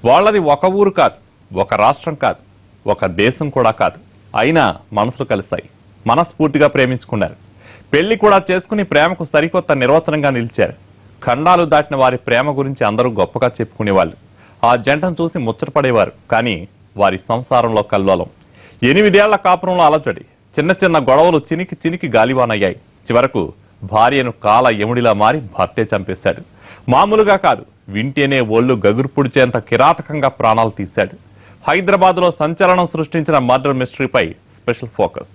వాళ్ళది ఒక ఊరు కాదు ఒక రాష్ట్రం కాదు ఒక దేశం కూడా కాదు అయినా మనసులు కలిశాయి మనస్ఫూర్తిగా ప్రేమించుకున్నారు పెళ్లి కూడా చేసుకుని ప్రేమకు సరికొత్త నిర్వచనంగా నిలిచారు ఖండాలు దాటిన వారి ప్రేమ గురించి అందరూ గొప్పగా చెప్పుకునేవాళ్ళు ఆ జంటను చూసి ముచ్చటపడేవారు కానీ వారి సంసారంలో కల్లోలం ఎనిమిదేళ్ల కాపురంలో అలజడి చిన్న చిన్న గొడవలు చినికి చినికి గాలివానయ్యాయి చివరకు భార్యను కాల ఎముడిలా మారి భర్తే చంపేశాడు మామూలుగా కాదు వింటేనే ఒళ్ళు గగురు పుడిచేంత కిరాతకంగా ప్రాణాలు తీశాడు హైదరాబాద్లో సంచలనం సృష్టించిన మర్డర్ మిస్టరీపై స్పెషల్ ఫోకస్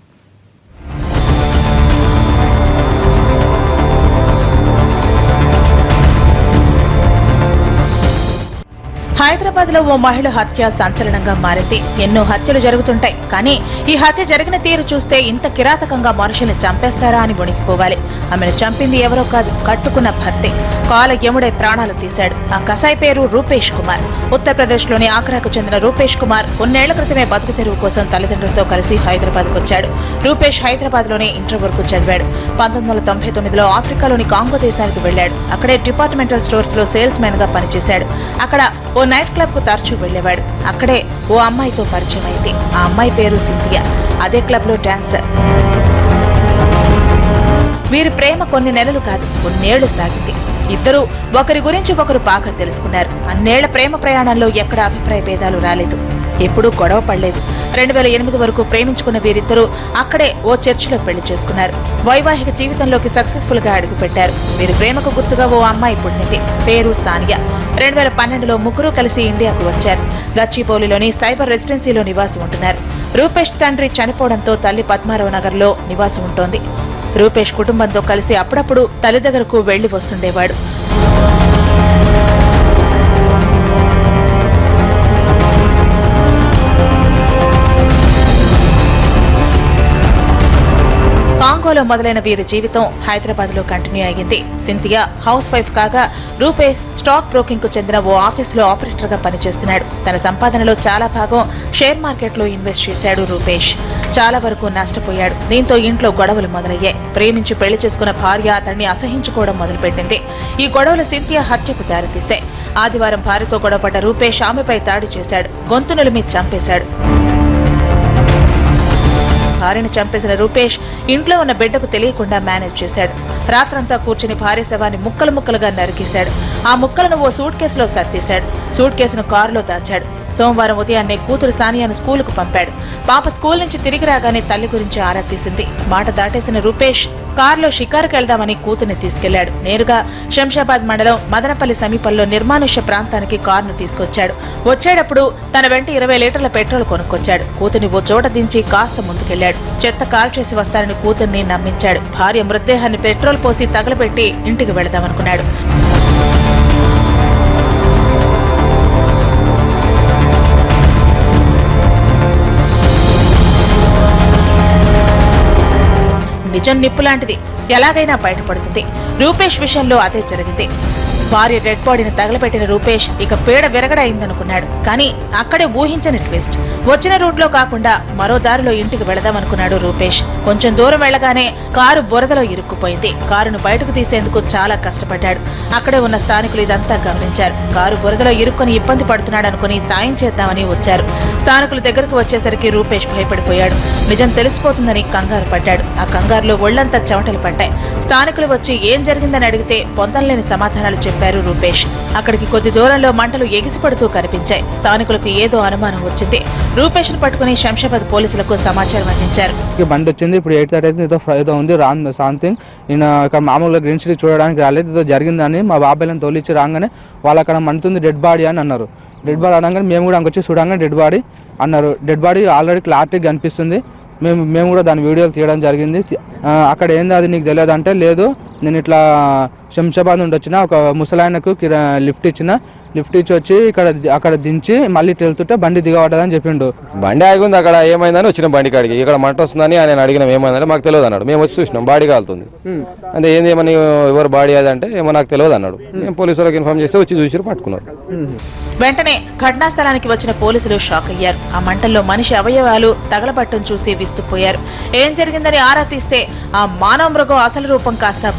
హైదరాబాద్ లో ఓ మహిళ హత్య సంచలనంగా మారింది ఎన్నో హత్యలు జరుగుతుంటాయి కానీ ఈ హత్య జరిగిన తీరు చూస్తే ఇంత కిరాతకంగా మనుషుల్ని చంపేస్తారా అని వణికిపోవాలి ఆమెను చంపింది ఎవరో కాదు కట్టుకున్న భర్తే కాల యముడే ప్రాణాలు తీశాడు ఆ కసాయి పేరు రూపేష్ కుమార్ ఉత్తరప్రదేశ్ లోని ఆగ్రాకు చెందిన రూపేష్ కుమార్ కొన్నేళ్ల క్రితమే బతుకు తెరువు కోసం తల్లిదండ్రులతో కలిసి హైదరాబాద్ వచ్చాడు రూపేష్ హైదరాబాద్ లోనే ఇంటర్ వరకు చదివాడు పంతొమ్మిది వందల తొంభై తొమ్మిదిలో ఆఫ్రికాలోని కాంగో దేశానికి వెళ్లాడు అక్కడే డిపార్ట్మెంటల్ స్టోర్స్ లో సేల్స్ మెన్ గా పనిచేశాడు అక్కడ ఓ నైట్ క్లబ్ కు తరచూ వెళ్లేవాడు అక్కడే ఓ అమ్మాయితో పరిచయం అయింది ఆ అమ్మాయి పేరు సింథియా అదే క్లబ్ లో డాన్సర్ వీరి ప్రేమ కొన్ని నెలలు కాదు కొన్నేళ్లు సాగింది ఇద్దరు ఒకరి గురించి ఒకరు బాగా తెలుసుకున్నారు అన్నేళ్ల ప్రేమ ప్రయాణంలో ఎక్కడ అభిప్రాయ భేదాలు రాలేదు ఎప్పుడూ గొడవ పడలేదు రెండు వేల ఎనిమిది వరకు ప్రేమించుకున్న వీరిద్దరూ అక్కడే ఓ చర్చిలో పెళ్లి చేసుకున్నారు వైవాహిక జీవితంలోకి సక్సెస్ఫుల్ గా అడుగుపెట్టారు వీరి ప్రేమకు గుర్తుగా ఓ అమ్మాయి పుట్టింది పేరు సానియా రెండు వేల పన్నెండులో ముగ్గురు కలిసి ఇండియాకు వచ్చారు గచ్చిబౌలిలోని సైబర్ రెసిడెన్సీలో నివాసం ఉంటున్నారు రూపేష్ తండ్రి చనిపోవడంతో తల్లి పద్మారావు నగర్లో నివాసం ఉంటోంది రూపేష్ కుటుంబంతో కలిసి అప్పుడప్పుడు తల్లి దగ్గరకు వెళ్లి వస్తుండేవాడు కాంగోలో మొదలైన వీరి జీవితం హైదరాబాద్ లో కంటిన్యూ అయ్యింది సింథియా హౌస్ వైఫ్ కాగా రూపేష్ స్టాక్ బ్రోకింగ్ కు చెందిన ఓ ఆఫీస్ లో ఆపరేటర్ గా పనిచేస్తున్నాడు తన సంపాదనలో చాలా భాగం షేర్ మార్కెట్ లో ఇన్వెస్ట్ చేశాడు రూపేష్ చాలా వరకు నష్టపోయాడు దీంతో ఇంట్లో గొడవలు మొదలయ్యాయి ప్రేమించి పెళ్లి చేసుకున్న భార్య అతన్ని అసహించుకోవడం మొదలుపెట్టింది ఈ గొడవలు సింథియా హత్యకు దారితీశాయి ఆదివారం భార్యతో గొడవపడ్డ రూపేష్ ఆమెపై దాడి చేశాడు గొంతు నిలిమి చంపేశాడు భార్యను చంపేసిన రూపేష్ ఇంట్లో ఉన్న బిడ్డకు తెలియకుండా మేనేజ్ చేశాడు రాత్రంతా కూర్చుని భార్య శవాన్ని ముక్కలు ముక్కలుగా నరికేశాడు ఆ ముక్కలను ఓ సూట్ కేసులో సర్దేశాడు సూట్ కేసును కారులో దాచాడు సోమవారం ఉదయాన్నే కూతురు సానియాను స్కూలుకు పంపాడు పాప స్కూల్ నుంచి తిరిగి రాగానే తల్లి గురించి ఆరా తీసింది మాట దాటేసిన రూపేష్ కారులో షికారుకు వెళ్దామని కూతుర్ని తీసుకెళ్లాడు నేరుగా శంషాబాద్ మండలం మదనపల్లి సమీపంలో నిర్మానుష్య ప్రాంతానికి కారును తీసుకొచ్చాడు వచ్చేటప్పుడు తన వెంట ఇరవై లీటర్ల పెట్రోల్ కొనుక్కొచ్చాడు కూతుర్ని ఓ చోట దించి కాస్త ముందుకెళ్లాడు చెత్త కాల్ చేసి వస్తారని కూతుర్ని నమ్మించాడు భార్య మృతదేహాన్ని పెట్రోల్ పోసి తగలబెట్టి ఇంటికి వెళదామనుకున్నాడు నిజం నిప్పు లాంటిది ఎలాగైనా బయటపడుతుంది రూపేష్ విషయంలో అదే జరిగింది భార్య డెడ్ బాడీని తగలపెట్టిన రూపేష్ ఇక పీడ విరగడైందనుకున్నాడు కానీ అక్కడే ఊహించని ట్విస్ట్ వచ్చిన రూట్లో కాకుండా మరో దారిలో ఇంటికి వెళదామనుకున్నాడు రూపేష్ కొంచెం దూరం వెళ్ళగానే కారు బురదలో ఇరుక్కుపోయింది కారును బయటకు తీసేందుకు చాలా కష్టపడ్డాడు అక్కడే ఉన్న స్థానికులు ఇదంతా గమనించారు కారు బురదలో ఇరుక్కొని ఇబ్బంది పడుతున్నాడు అనుకుని సాయం చేద్దామని వచ్చారు స్థానికుల దగ్గరకు వచ్చేసరికి రూపేష్ భయపడిపోయాడు నిజం తెలిసిపోతుందని కంగారు పడ్డాడు ఆ కంగారులో ఒళ్లంతా చెమటలు పట్టాయి స్థానికులు వచ్చి ఏం జరిగిందని అడిగితే పొందలేని సమాధానాలు చెప్పారు రూపేష్ అక్కడికి కొద్ది దూరంలో మంటలు ఎగిసిపడుతూ కనిపించాయి స్థానికులకు ఏదో అనుమానం వచ్చింది రూపేష్ ను పట్టుకుని శంషాబాద్ పోలీసులకు సమాచారం అందించారు ఈ బండి వచ్చింది ఇప్పుడు ఎయిట్ థర్టీ అయితే ఏదో ఏదో ఉంది రాన్ సంథింగ్ నేను ఇక్కడ మామూలుగా గ్రీన్ సిటీ చూడడానికి రాలేదు ఏదో జరిగిందని మా బాబాయ్లను తోలిచ్చి రాగానే వాళ్ళు అక్కడ మండుతుంది డెడ్ బాడీ అని అన్నారు డెడ్ బాడీ అనగానే మేము కూడా వచ్చి చూడంగానే డెడ్ బాడీ అన్నారు డెడ్ బాడీ ఆల్రెడీ క్లారిటీ కనిపిస్తుంది మేము మేము కూడా దాని వీడియోలు తీయడం జరిగింది తి- ఆ, అక్కడ ఏంది అది నీకు తెలియదు అంటే లేదు నేను ఇట్లా శంషాబాద్ నుండి వచ్చిన ఒక ముసలాయనకు కిరా- లిఫ్ట్ ఇచ్చిన లిఫ్ట్ ఇచ్చి వచ్చి ఇక్కడ అక్కడ దించి మళ్ళీ ఇటు వెళ్తుంటే బండి దిగబడ్డదని చెప్పిండు బండి ఆగింది అక్కడ ఏమైందని వచ్చినాం బండి కాడికి ఇక్కడ మంట వస్తుందని ఆయన అడిగినాం ఏమైందంటే మాకు తెలియదు అన్నాడు మేము వచ్చి చూసినాం బాడీ కాలుతుంది అంటే ఏంది ఏమని ఎవరు బాడీ అది అంటే ఏమో నాకు తెలియదు అన్నాడు మేము పోలీసు వాళ్ళకి ఇన్ఫార్మ్ చేస్తే వచ్చి చూసి పట్టుకున్నారు వెంటనే ఘటనా స్థలానికి వచ్చిన పోలీసులు షాక్ అయ్యారు ఆ మంటల్లో మనిషి అవయవాలు తగలబట్టం చూసి విస్తుపోయారు ఏం జరిగిందని ఆరా తీస్తే ఆ మానవ మృగం అసలు రూపం కాస్త బయట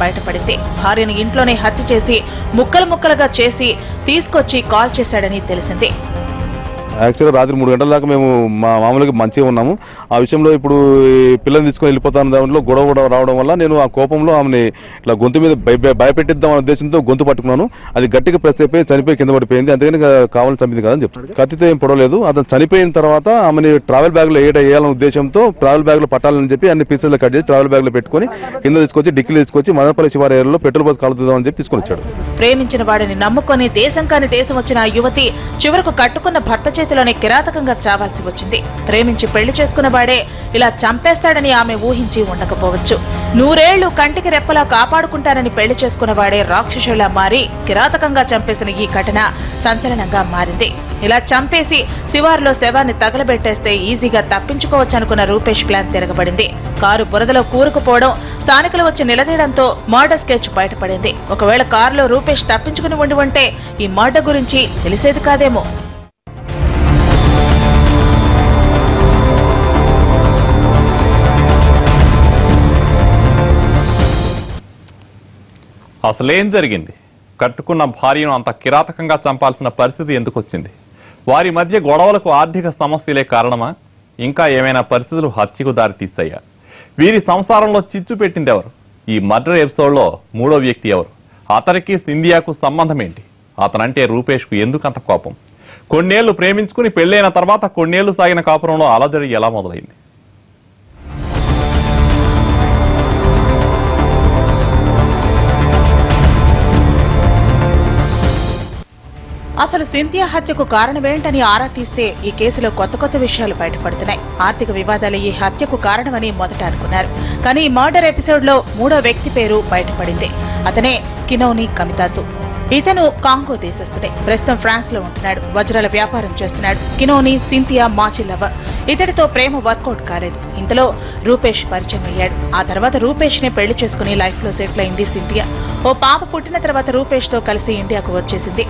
బయటపడింది భార్యను ఇంట్లోనే హత్య చేసి ముక్కలు ముక్కలుగా చేసి తీసుకొచ్చి కాల్ చేశాడని తెలిసింది యాక్చువల్గా రాత్రి మూడు గంటల దాకా మేము మా మామూలుగా మంచిగా ఉన్నాము ఆ విషయంలో ఇప్పుడు ఈ పిల్లని తీసుకొని వెళ్ళిపోతాను దాంట్లో గొడవ కూడా రావడం వల్ల నేను ఆ కోపంలో ఆమెని ఇట్లా గొంతు మీద భయ భయపెట్టిద్దాం అనే ఉద్దేశంతో గొంతు పట్టుకున్నాను అది గట్టిగా ప్రెస్ అయిపోయి చనిపోయి కింద పడిపోయింది అంతేగాని ఇక కావాలని చంపింది కాదని చెప్తాను కత్తితో ఏం పొడవలేదు అతను చనిపోయిన తర్వాత ఆమెని ట్రావెల్ బ్యాగ్లో ఏట వేయాలనే ఉద్దేశంతో ట్రావెల్ బ్యాగ్లో పట్టాలని చెప్పి అన్ని పీసులు కట్ చేసి ట్రావెల్ బ్యాగ్లో పెట్టుకొని కింద తీసుకొచ్చి డిక్కీలు తీసుకొచ్చి మదనపల్లి శివారు ఏరియాలో పెట్రోల్ బస్ కాలుతుందామని చెప్పి తీసుకొని వచ్చాడు ప్రేమించిన వాడిని నమ్ముకొని దేశం కాని దేశం వచ్చిన ఆ యువతి చివరకు కట్టుకున్న భర్త చేతిలోనే కిరాతకంగా చావాల్సి వచ్చింది ప్రేమించి పెళ్లి చేసుకున్న వాడే ఇలా చంపేస్తాడని ఆమె ఊహించి ఉండకపోవచ్చు నూరేళ్లు కంటికి రెప్పలా కాపాడుకుంటానని పెళ్లి చేసుకున్న వాడే రాక్షసులా మారి కిరాతకంగా చంపేసిన ఈ ఘటన సంచలనంగా మారింది ఇలా చంపేసి శివారులో శవాన్ని తగలబెట్టేస్తే ఈజీగా తప్పించుకోవచ్చనుకున్న రూపేష్ ప్లాన్ తిరగబడింది కారు బురదలో కూరుకుపోవడం స్థానికులు వచ్చి నిలదీయడంతో మర్డర్ స్కెచ్ బయటపడింది ఒకవేళ కారులో రూపేష్ తప్పించుకుని ఉండి ఉంటే ఈ మర్డర్ గురించి తెలిసేది కాదేమో అసలేం జరిగింది కట్టుకున్న భార్యను అంత కిరాతకంగా చంపాల్సిన పరిస్థితి ఎందుకు వచ్చింది వారి మధ్య గొడవలకు ఆర్థిక సమస్యలే కారణమా ఇంకా ఏమైనా పరిస్థితులు హత్యకు దారితీస్తాయా వీరి సంసారంలో చిచ్చు పెట్టింది ఎవరు ఈ మర్డర్ ఎపిసోడ్లో మూడో వ్యక్తి ఎవరు అతనికి సింధియాకు సంబంధం ఏంటి అతనంటే రూపేష్కు ఎందుకు అంత కోపం కొన్నేళ్లు ప్రేమించుకుని పెళ్ళైన తర్వాత కొన్నేళ్లు సాగిన కాపురంలో అలజడి ఎలా మొదలైంది అసలు సింథియా హత్యకు కారణమేంటని ఆరా తీస్తే ఈ కేసులో కొత్త కొత్త విషయాలు బయటపడుతున్నాయి ఆర్థిక వివాదాలు ఈ హత్యకు కారణమని మొదట అనుకున్నారు కానీ ఈ మర్డర్ ఎపిసోడ్ లో మూడో వ్యక్తి పేరు బయటపడింది అతనే కినోని కమితాతు ఇతను కాంగో దేశస్థుడే ప్రస్తుతం ఫ్రాన్స్ లో ఉంటున్నాడు వజ్రాల వ్యాపారం చేస్తున్నాడు కినోని సింథియా మాచి లవర్ ఇతడితో ప్రేమ వర్కౌట్ కాలేదు ఇంతలో రూపేష్ పరిచయం అయ్యాడు ఆ తర్వాత రూపేష్ ని పెళ్లి చేసుకుని లైఫ్ లో సెటిల్ అయింది సింథియా ఓ పాప పుట్టిన తర్వాత రూపేష్ తో కలిసి ఇండియాకు వచ్చేసింది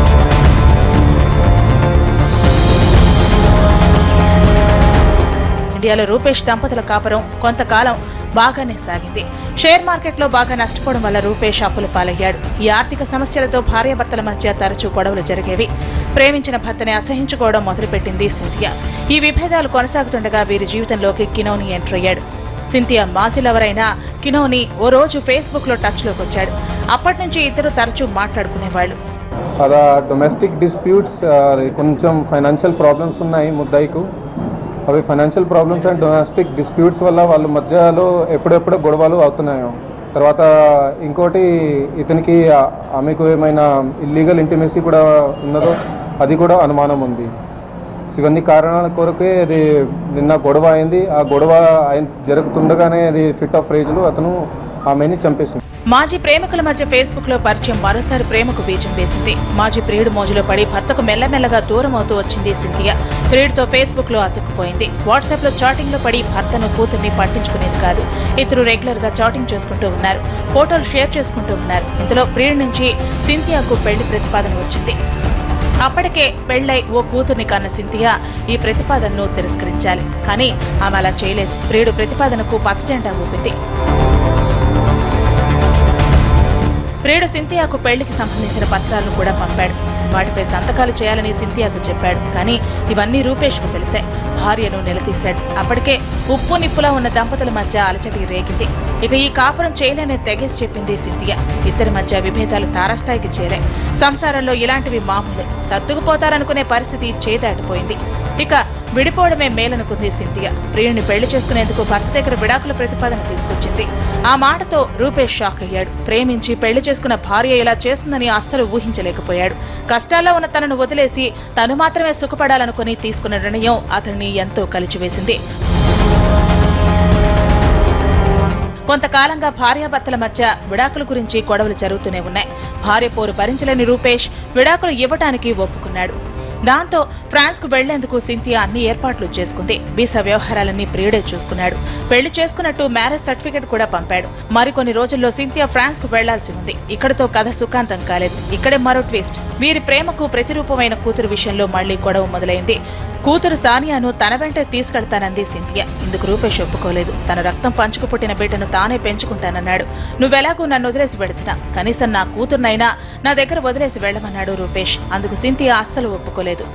ఇండియాలో రూపేష్ దంపతుల కాపురం కొంతకాలం బాగానే సాగింది షేర్ మార్కెట్లో బాగా నష్టపోవడం వల్ల రూపేష్ అప్పుల పాలయ్యాడు ఈ ఆర్థిక సమస్యలతో భార్యాభర్తల మధ్య తరచూ గొడవలు జరిగేవి ప్రేమించిన భర్తని అసహించుకోవడం మొదలుపెట్టింది సింథియా ఈ విభేదాలు కొనసాగుతుండగా వీరి జీవితంలోకి కినోని ఎంటర్ అయ్యాడు సింథియా మాసిలవరైన కినోని ఓ రోజు ఫేస్బుక్ లో టచ్ లోకి వచ్చాడు అప్పటి నుంచి ఇద్దరు తరచూ మాట్లాడుకునేవాళ్ళు అలా డొమెస్టిక్ డిస్ప్యూట్స్ కొంచెం ఫైనాన్షియల్ ప్రాబ్లమ్స్ ఉన్నాయి ముద్దాయికు అవి financial problems and domestic disputes వల్ల వాళ్ళ మధ్యలో ఎప్పుడెప్పుడు గొడవలు అవుతున్నాయి తర్వాత ఇంకోటి ఇతనికి ఆ- ఆమెకు ఏమైనా ఇల్లీగల్ ఇంటిమేసీ కూడా ఉన్నదో అది కూడా అనుమానం ఉంది ఇవన్నీ కారణాల కొరకే అది నిన్న గొడవ అయింది ఆ గొడవ అయిన జరుగుతుండగానే అది ఫిట్ ఆఫ్ రేజ్లో అతను ఆమెని చంపేసింది మాజీ ప్రేమికుల మధ్య ఫేస్బుక్ లో పరిచయం మరోసారి ప్రేమకు బీజం వేసింది మాజీ ప్రియుడు మోజులో పడి భర్తకు మెల్లమెల్లగా దూరం అవుతూ వచ్చింది సింథియా ప్రియుడితో ఫేస్బుక్ లో అతుక్కుపోయింది వాట్సాప్ లో చాటింగ్ లో పడి భర్తను కూతుర్ని పట్టించుకునేది కాదు ఇద్దరు రెగ్యులర్ గా చాటింగ్ చేసుకుంటూ ఉన్నారు ఫోటోలు షేర్ చేసుకుంటూ ఉన్నారు ఇంతలో ప్రియుడి నుంచి సింథియాకు పెళ్లి ప్రతిపాదన వచ్చింది అప్పటికే పెళ్లై ఓ కూతుర్ని కన్న సింథియా ఈ ప్రతిపాదనను తిరస్కరించాలి కానీ ఆమె అలా చేయలేదు ప్రియుడు ప్రతిపాదనకు పచ్చజెండా ఊపింది ప్రియుడు సింథియాకు పెళ్లికి సంబంధించిన పత్రాలను కూడా పంపాడు వాటిపై సంతకాలు చేయాలని సింథియాకు చెప్పాడు కానీ ఇవన్నీ రూపేష్ కు తెలిసే భార్యను నిలదీశాడు అప్పటికే ఉప్పు నిప్పులా ఉన్న దంపతుల మధ్య అలచటి రేగింది ఇక ఈ కాపురం చేయలేని తెగేసి చెప్పింది సింథియా ఇద్దరి మధ్య విభేదాలు తారాస్థాయికి చేరాయి సంసారంలో ఇలాంటివి మామూలే సర్దుకుపోతారనుకునే పరిస్థితి చేదాటిపోయింది ఇక విడిపోవడమే మేలనుకుంది సింథియా ప్రియుడిని పెళ్లి చేసుకునేందుకు భర్త దగ్గర విడాకుల ప్రతిపాదన తీసుకొచ్చింది ఆ మాటతో రూపేష్ షాక్ అయ్యాడు ప్రేమించి పెళ్లి చేసుకున్న భార్య ఇలా చేస్తుందని అస్సలు ఊహించలేకపోయాడు కష్టాల్లో ఉన్న తనను వదిలేసి తను మాత్రమే సుఖపడాలనుకుని తీసుకున్న నిర్ణయం అతన్ని ఎంతో కలిచివేసింది కొంతకాలంగా భార్యాభర్తల మధ్య విడాకుల గురించి గొడవలు జరుగుతూనే ఉన్నాయి భార్య పోరు భరించలేని రూపేష్ విడాకులు ఇవ్వటానికి ఒప్పుకున్నాడు దాంతో ఫ్రాన్స్ కు వెళ్లేందుకు సింథియా అన్ని ఏర్పాట్లు చేసుకుంది వీసా వ్యవహారాలన్నీ ప్రియుడే చూసుకున్నాడు పెళ్లి చేసుకున్నట్టు మ్యారేజ్ సర్టిఫికెట్ కూడా పంపాడు మరికొన్ని రోజుల్లో సింథియా ఫ్రాన్స్ కు వెళ్లాల్సి ఉంది ఇక్కడతో కథ సుఖాంతం కాలేదు ఇక్కడే మరో ట్విస్ట్ వీరి ప్రేమకు ప్రతిరూపమైన కూతురు విషయంలో మళ్లీ గొడవ మొదలైంది కూతురు సానియాను తన వెంటే తీసుకెళ్తానంది సింథియా ఇందుకు రూపేష్ ఒప్పుకోలేదు తన రక్తం పంచుకు పుట్టిన బిడ్డను తానే పెంచుకుంటానన్నాడు నువ్వెలాగూ నన్ను వదిలేసి పెడుతున్నా కనీసం నా కూతుర్నైనా నా దగ్గర వదిలేసి వెళ్ళమన్నాడు రూపేష్ అందుకు సింథియా అస్సలు ఒప్పుకోలేదు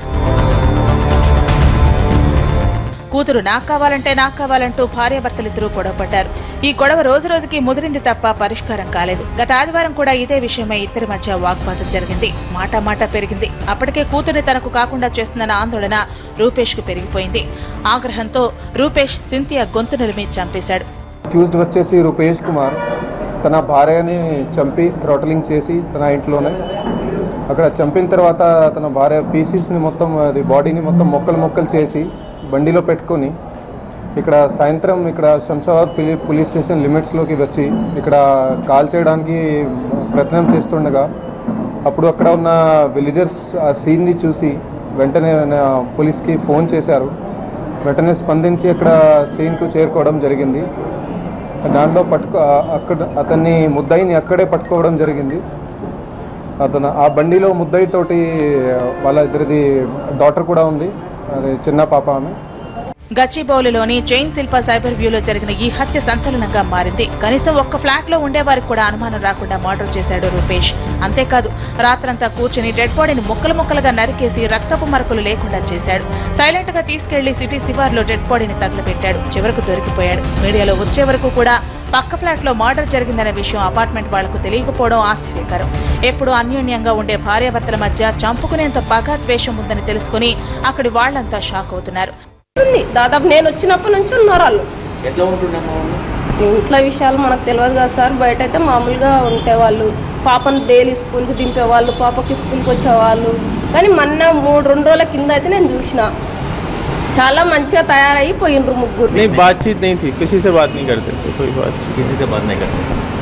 కూతురు నాకు కావాలంటే నాకు కావాలంటూ భార్యాభర్తలిద్దరూ గొడవపడ్డారు ఈ గొడవ రోజు రోజుకి ముదిరింది తప్ప పరిష్కారం కాలేదు గత ఆదివారం కూడా ఇదే విషయమై ఇద్దరి మధ్య వాగ్వాదం జరిగింది మాట మాట పెరిగింది అప్పటికే కూతుర్ని తనకు కాకుండా చేస్తుందన్న ఆందోళన రూపేష్ కు పెరిగిపోయింది ఆగ్రహంతో రూపేష్ సింథియా గొంతు నిలిమి చంపేశాడు అక్యూజ్డ్ వచ్చేసి రూపేష్ కుమార్ తన భార్యని చంపి థ్రోటలింగ్ చేసి తన ఇంట్లోనే అక్కడ చంపిన తర్వాత తన భార్య పీసీస్ని మొత్తం అది బాడీని మొత్తం మొక్కలు మొక్కలు చేసి బండిలో పెట్టుకొని ఇక్కడ సాయంత్రం ఇక్కడ శంషాబాద్ పిలి పోలీస్ స్టేషన్ లిమిట్స్లోకి వచ్చి ఇక్కడ కాల్ చేయడానికి ప్రయత్నం చేస్తుండగా అప్పుడు అక్కడ ఉన్న విలేజర్స్ ఆ సీన్ని చూసి వెంటనే నా పోలీస్కి ఫోన్ చేశారు వెంటనే స్పందించి అక్కడ సీన్కు చేరుకోవడం జరిగింది దాంట్లో పట్టుకో అక్కడ అతన్ని ముద్దాయిని అక్కడే పట్టుకోవడం జరిగింది అతను ఆ బండిలో ముద్దాయి తోటి వాళ్ళ ఇద్దరిది డాటర్ కూడా ఉంది అది చిన్న పాప ఆమె గచ్చిబౌలిలోని జైన్ శిల్ప సైబర్ వ్యూలో జరిగిన ఈ హత్య సంచలనంగా మారింది కనీసం ఒక్క ఫ్లాట్ లో ఉండేవారికి కూడా అనుమానం రాకుండా మర్డర్ చేశాడు రూపేష్ అంతేకాదు రాత్రంతా కూర్చుని డెడ్ బాడీని ముక్కలు ముక్కలుగా నరికేసి రక్తపు మరకలు లేకుండా చేశాడు సైలెంట్ గా తీసుకెళ్లి సిటీ శివార్లో డెడ్ బాడీని తగలబెట్టాడు చివరకు దొరికిపోయాడు మీడియాలో వచ్చే వరకు కూడా పక్క ఫ్లాట్ లో మర్డర్ జరిగిందనే విషయం అపార్ట్మెంట్ వాళ్లకు తెలియకపోవడం ఆశ్చర్యకరం ఎప్పుడు అన్యోన్యంగా ఉండే భార్యాభర్తల మధ్య చంపుకునేంత పగా ద్వేషం ఉందని తెలుసుకుని అక్కడి వాళ్లంతా షాక్ అవుతున్నారు ఉంది దాదాపు నేను వచ్చినప్పటి నుంచి ఉన్నారు వాళ్ళు ఎట్లా ఉంటుండమ్మా వాళ్ళు ఇంట్లో విషయాలు మనకు తెలియదు కదా సార్ బయట అయితే మామూలుగా ఉంటేవాళ్ళు పాపను డైలీ స్కూల్కి దింపేవాళ్ళు పాపకి స్కూల్కి వచ్చేవాళ్ళు కానీ మొన్న మూడు రెండు రోజుల కింద అయితే నేను చూసిన చాలా మంచిగా తయారయ్యి పోయినరు ముగ్గురు नहीं बातचीत नहीं थी किसी से बात नहीं करते थे कोई बात किसी से बात नहीं करते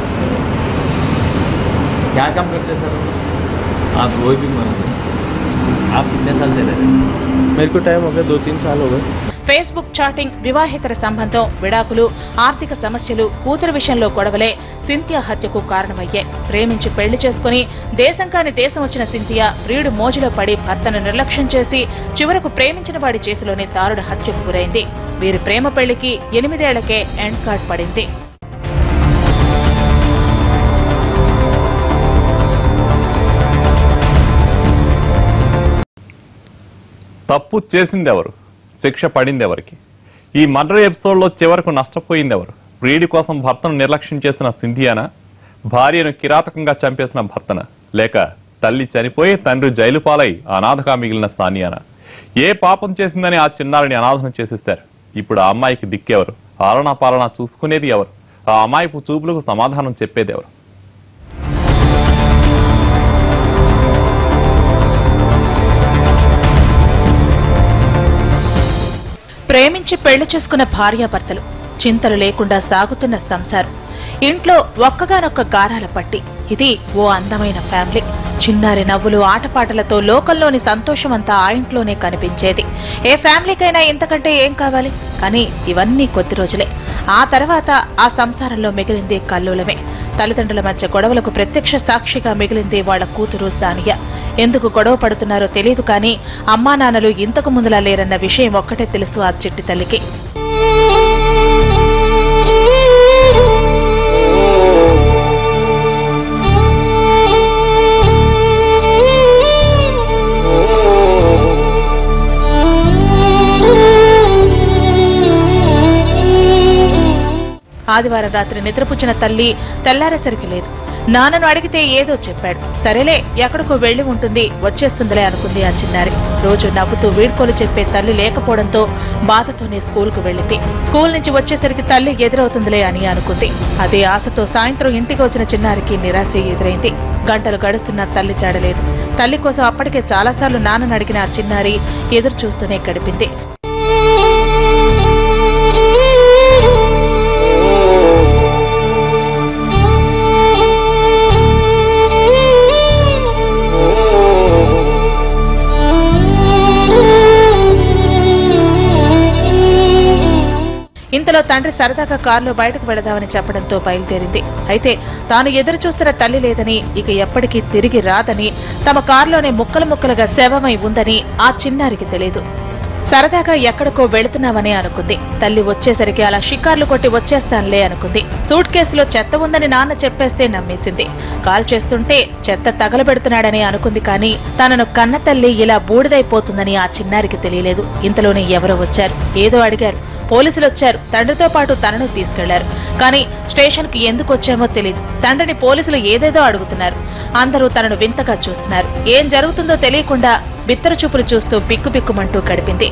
क्या काम करते सर आप वही भी मानो आप कितने साल से रह रहे हैं मेरे को टाइम हो गया दो तीन साल हो गए ఫేస్బుక్ చాటింగ్ వివాహేతర సంబంధం విడాకులు ఆర్థిక సమస్యలు కూతురు విషయంలో గొడవలే సింథియా హత్యకు కారణమయ్యాయి ప్రేమించి పెళ్లి చేసుకుని దేశం కాని దేశం వచ్చిన సింథియా ప్రియుడు మోజులో పడి భర్తను నిర్లక్ష్యం చేసి చివరకు ప్రేమించిన వాడి చేతిలోనే దారుణ హత్యకు గురైంది వీరి ప్రేమ పెళ్లికి ఎనిమిదేళ్లకే ఎండ్ కార్డ్ పడింది తప్పు చేసిందెవరు శిక్ష పడిందెవరికి ఈ మర్డర్ ఎపిసోడ్లో చివరకు నష్టపోయిందెవరు ప్రియుడి కోసం భర్తను నిర్లక్ష్యం చేసిన సింధియానా భార్యను కిరాతకంగా చంపేసిన భర్తన లేక తల్లి చనిపోయి తండ్రి జైలు పాలై అనాథగా మిగిలిన సానియానా ఏ పాపం చేసిందని ఆ చిన్నారిని అనాథనం చేసేశారు ఇప్పుడు ఆ అమ్మాయికి దిక్కెవరు పాలనా పాలన చూసుకునేది ఎవరు ఆ అమ్మాయిపు చూపులకు సమాధానం చెప్పేది ఎవరు ప్రేమించి పెళ్లి చేసుకున్న భార్యాభర్తలు చింతలు లేకుండా సాగుతున్న సంసారం ఇంట్లో ఒక్కగానొక్క గారాల పట్టి ఇది ఓ అందమైన ఫ్యామిలీ చిన్నారి నవ్వులు ఆటపాటలతో లోకంలోని సంతోషమంతా ఆ ఇంట్లోనే కనిపించేది ఏ ఫ్యామిలీకైనా ఇంతకంటే ఏం కావాలి కానీ ఇవన్నీ కొద్ది రోజులే ఆ తర్వాత ఆ సంసారంలో మిగిలింది కల్లోలమే తల్లిదండ్రుల మధ్య గొడవలకు ప్రత్యక్ష సాక్షిగా మిగిలింది వాళ్ళ కూతురు సానియా ఎందుకు గొడవ పడుతున్నారో తెలియదు కానీ అమ్మా నాన్నలు ఇంతకు ముందులా లేరన్న విషయం ఒక్కటే తెలుసు ఆ చిట్టి తల్లికి ఆదివారం రాత్రి నిద్రపుచ్చిన తల్లి తెల్లారేసరికి లేదు నాన్నను అడిగితే ఏదో చెప్పాడు సరేలే ఎక్కడికో వెళ్లి ఉంటుంది వచ్చేస్తుందిలే అనుకుంది ఆ చిన్నారి రోజు నవ్వుతూ వీడ్కోలు చెప్పే తల్లి లేకపోవడంతో బాధతోనే స్కూల్కు వెళ్ళింది స్కూల్ నుంచి వచ్చేసరికి తల్లి ఎదురవుతుందిలే అని అనుకుంది అదే ఆశతో సాయంత్రం ఇంటికి వచ్చిన చిన్నారికి నిరాశ ఎదురైంది గంటలు గడుస్తున్నా తల్లి చాడలేదు తల్లి కోసం అప్పటికే చాలాసార్లు నాన్నను అడిగిన ఆ చిన్నారి ఎదురు చూస్తూనే గడిపింది ఇంతలో తండ్రి సరదాగా కారులో బయటకు వెళదామని చెప్పడంతో బయలుదేరింది అయితే తాను ఎదురు చూస్తున్న తల్లి లేదని ఇక ఎప్పటికీ తిరిగి రాదని తమ కారులోనే ముక్కలు ముక్కలుగా శవమై ఉందని ఆ చిన్నారికి తెలియదు సరదాగా ఎక్కడికో వెళుతున్నావని అనుకుంది తల్లి వచ్చేసరికి అలా షికార్లు కొట్టి వచ్చేస్తానులే అనుకుంది సూట్ కేసులో చెత్త ఉందని నాన్న చెప్పేస్తే నమ్మేసింది కాల్ చేస్తుంటే చెత్త తగలబెడుతున్నాడని అనుకుంది కానీ తనను కన్న తల్లి ఇలా బూడిదైపోతుందని ఆ చిన్నారికి తెలియలేదు ఇంతలోనే ఎవరో వచ్చారు ఏదో అడిగారు పోలీసులు వచ్చారు తండ్రితో పాటు తనను తీసుకెళ్లారు కానీ స్టేషన్ కి ఎందుకు వచ్చామో తెలియదు తండ్రిని పోలీసులు ఏదేదో అడుగుతున్నారు అందరూ తనను వింతగా చూస్తున్నారు ఏం జరుగుతుందో తెలియకుండా బిత్తర చూపులు చూస్తూ బిక్కుబిక్కుమంటూ గడిపింది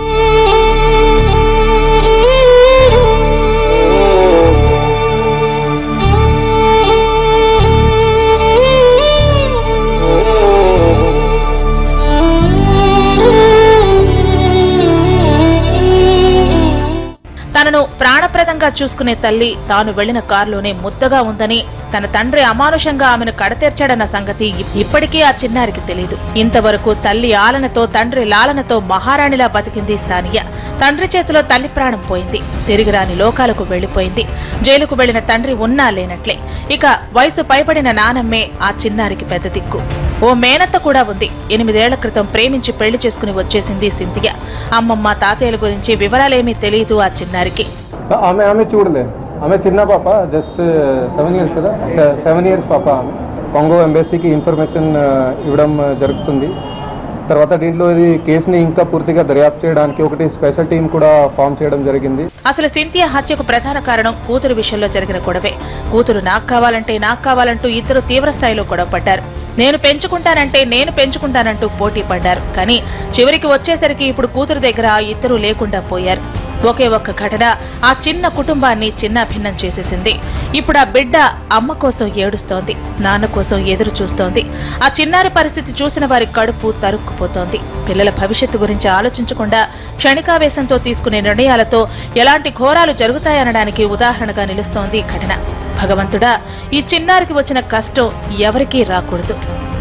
తనను ప్రాణప్రదంగా చూసుకునే తల్లి తాను వెళ్లిన కారులోనే ముద్దగా ఉందని తన తండ్రి అమానుషంగా ఆమెను కడతీర్చాడన్న సంగతి ఇప్- ఇప్పటికీ ఆ చిన్నారికి తెలియదు ఇంతవరకు తల్లి ఆలనతో తండ్రి లాలనతో మహారాణిలా బతికింది సానియా తండ్రి చేతిలో తల్లి ప్రాణం పోయింది తిరిగి రాని లోకాలకు వెళ్లిపోయింది జైలుకు వెళ్లిన తండ్రి ఉన్నా లేనట్లే ఇక వయసు పైబడిన నానమ్మే ఆ చిన్నారికి పెద్ద దిక్కు ఓ మేనత్త కూడా ఉంది ఎనిమిదేళ్ల క్రితం ప్రేమించి పెళ్లి చేసుకుని వచ్చేసింది సింధియా అమ్మమ్మ తాతయ్యల గురించి వివరాలేమీ తెలియదు ఆ చిన్నారికి ఆమె ఆమె చూడలే ఆమె చిన్న పాప జస్ట్ సెవెన్ ఇయర్స్ కదా సెవెన్ ఇయర్స్ పాప ఆమె కాంగో ఎంబసీకి ఇన్ఫర్మేషన్ ఇవ్వడం జరుగుతుంది తర్వాత దీంట్లో ఇది కేసుని ఇంకా పూర్తిగా దర్యాప్తు చేయడానికి ఒకటి స్పెషల్ టీం కూడా ఫామ్ చేయడం జరిగింది అసలు సింథియా హత్యకు ప్రధాన కారణం కూతురు విషయంలో జరిగిన గొడవే కూతురు నాకు కావాలంటే నాకు కావాలంటూ ఇద్దరు తీవ్ర స్థాయిలో గొడవ పడ్డారు నేను పెంచుకుంటానంటే నేను పెంచుకుంటానంటూ పోటీ పడ్డారు కానీ చివరికి వచ్చేసరికి ఇప్పుడు కూతురు దగ్గర ఆ ఇద్దరు లేకుండా పోయారు ఒకే ఒక్క ఘటన ఆ చిన్న కుటుంబాన్ని చిన్న భిన్నం చేసేసింది ఇప్పుడు ఆ బిడ్డ అమ్మ కోసం ఏడుస్తోంది నాన్న కోసం ఎదురు చూస్తోంది ఆ చిన్నారి పరిస్థితి చూసిన వారి కడుపు తరుక్కుపోతోంది పిల్లల భవిష్యత్తు గురించి ఆలోచించకుండా క్షణికావేశంతో తీసుకునే నిర్ణయాలతో ఎలాంటి ఘోరాలు జరుగుతాయనడానికి ఉదాహరణగా నిలుస్తోంది ఈ ఘటన భగవంతుడా ఈ చిన్నారికి వచ్చిన కష్టం ఎవరికీ రాకూడదు